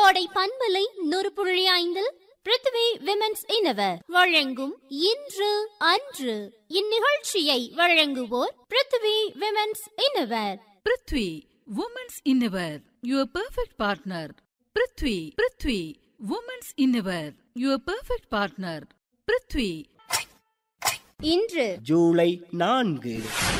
கோடை பண்பலை நூறு புள்ளி ஐந்தில் பிருத்வி விமென்ஸ் இனவர் வழங்கும் இன்று அன்று இந்நிகழ்ச்சியை வழங்குவோர் Prithvi women's innerwear Prithvi women's innerwear your perfect partner Prithvi Prithvi women's innerwear your perfect partner Prithvi இன்று ஜூலை நான்கு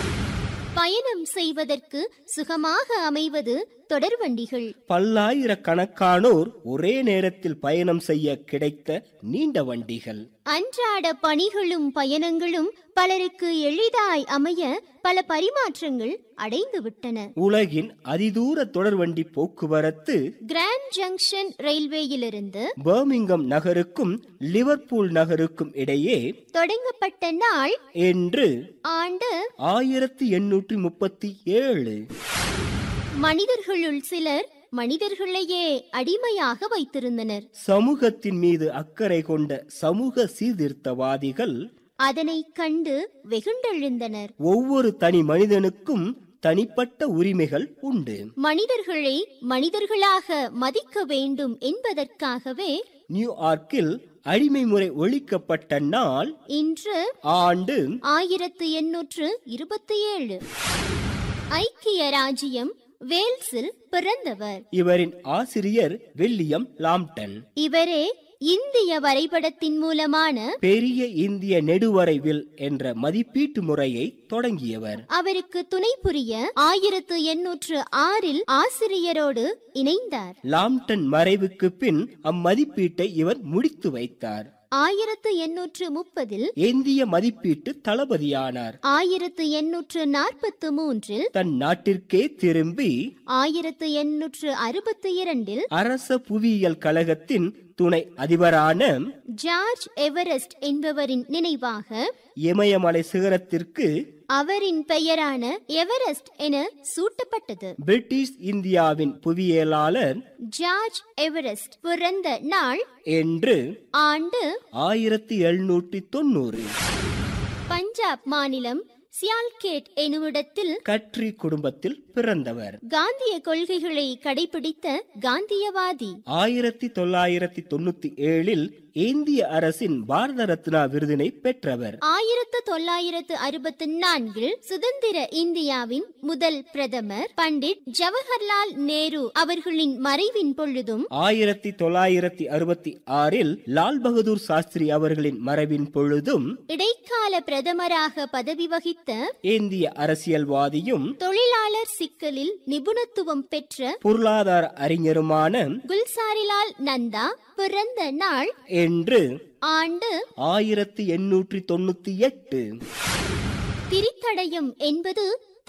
பயணம் செய்வதற்கு சுகமாக அமைவது தொடர்வண்டிகள் பல்லாயிரக்கணக்கானோர் ஒரே நேரத்தில் பயணம் செய்ய கிடைத்த நீண்ட வண்டிகள் அன்றாட பணிகளும் பயணங்களும் பலருக்கு எளிதாய் அமைய பல பரிமாற்றங்கள் அடைந்து விட்டன உலகின் அதிதூர தொடர்வண்டி போக்குவரத்து கிராண்ட் ஜங்ஷன் ரயில்வேயிலிருந்து பர்மிங்கம் நகருக்கும் லிவர்பூல் நகருக்கும் இடையே தொடங்கப்பட்ட நாள் என்று ஆண்டு ஆயிரத்தி எண்ணூற்றி முப்பத்தி ஏழு மனிதர்களுள் சிலர் மனிதர்களையே அடிமையாக வைத்திருந்தனர் சமூகத்தின் மீது அக்கறை கொண்ட சமூக சீர்திருத்தவாதிகள் அதனை கண்டு வெகுண்டெழுந்தனர் ஒவ்வொரு தனி மனிதனுக்கும் தனிப்பட்ட உரிமைகள் உண்டு மனிதர்களை மனிதர்களாக மதிக்க வேண்டும் என்பதற்காகவே நியூயார்க்கில் அடிமை முறை ஒழிக்கப்பட்ட நாள் இன்று ஆண்டு ஆயிரத்து எண்ணூற்று இருபத்தி ஏழு ஐக்கிய ராஜ்யம் வேல்ஸில் பிறந்தவர் இவரின் ஆசிரியர் வில்லியம் லாம்டன் இவரே இந்திய வரைபடத்தின் மூலமான பெரிய இந்திய நெடுவரைவில் என்ற மதிப்பீட்டு முறையை தொடங்கியவர் அவருக்கு துணை புரிய ஆயிரத்து எண்ணூற்று ஆறில் ஆசிரியரோடு இணைந்தார் லாம்டன் மறைவுக்கு பின் அம்மதிப்பீட்டை இவர் முடித்து வைத்தார் ஆயிரத்து எண்ணூற்று முப்பதில் இந்திய மதிப்பீட்டு தளபதியானார் ஆயிரத்து எண்ணூற்று நாற்பத்து மூன்றில் தன் நாட்டிற்கே திரும்பி ஆயிரத்து எண்ணூற்று அறுபத்தி இரண்டில் அரச புவியியல் கழகத்தின் துணை அதிபரான ஜார்ஜ் எவரெஸ்ட் என்பவரின் நினைவாக இமயமலை சிகரத்திற்கு அவரின் பெயரான எவரெஸ்ட் என சூட்டப்பட்டது பிரிட்டிஷ் இந்தியாவின் புவியியலாளர் ஜார்ஜ் எவரெஸ்ட் பிறந்த நாள் என்று ஆண்டு ஆயிரத்தி எழுநூற்றி தொண்ணூறு பஞ்சாப் மாநிலம் சியால்கேட் எனுமிடத்தில் கட்ரி குடும்பத்தில் பிறந்தவர் காந்திய கொள்கைகளை கடைபிடித்த காந்தியவாதி ஆயிரத்தி தொள்ளாயிரத்தி தொண்ணூத்தி ஏழில் இந்திய அரசின் பாரத ரத்னா விருதினை பெற்றவர் ஆயிரத்து தொள்ளாயிரத்து அறுபத்தி நான்கில் சுதந்திர இந்தியாவின் முதல் பிரதமர் பண்டிட் ஜவஹர்லால் நேரு அவர்களின் மறைவின் பொழுதும் ஆயிரத்தி தொள்ளாயிரத்தி அறுபத்தி ஆறில் லால் பகதூர் சாஸ்திரி அவர்களின் மறைவின் பொழுதும் இடைக்கால பிரதமராக பதவி வகித்த இந்திய அரசியல்வாதியும் தொழிலாளர் சிக்கலில் நிபுணத்துவம் பெற்ற பொருளாதார அறிஞருமான குல்சாரிலால் நந்தா பிறந்த நாள் என்று ஆண்டு ஆயிரத்தி எண்ணூற்றி தொண்ணூத்தி எட்டு திரித்தடயம் என்பது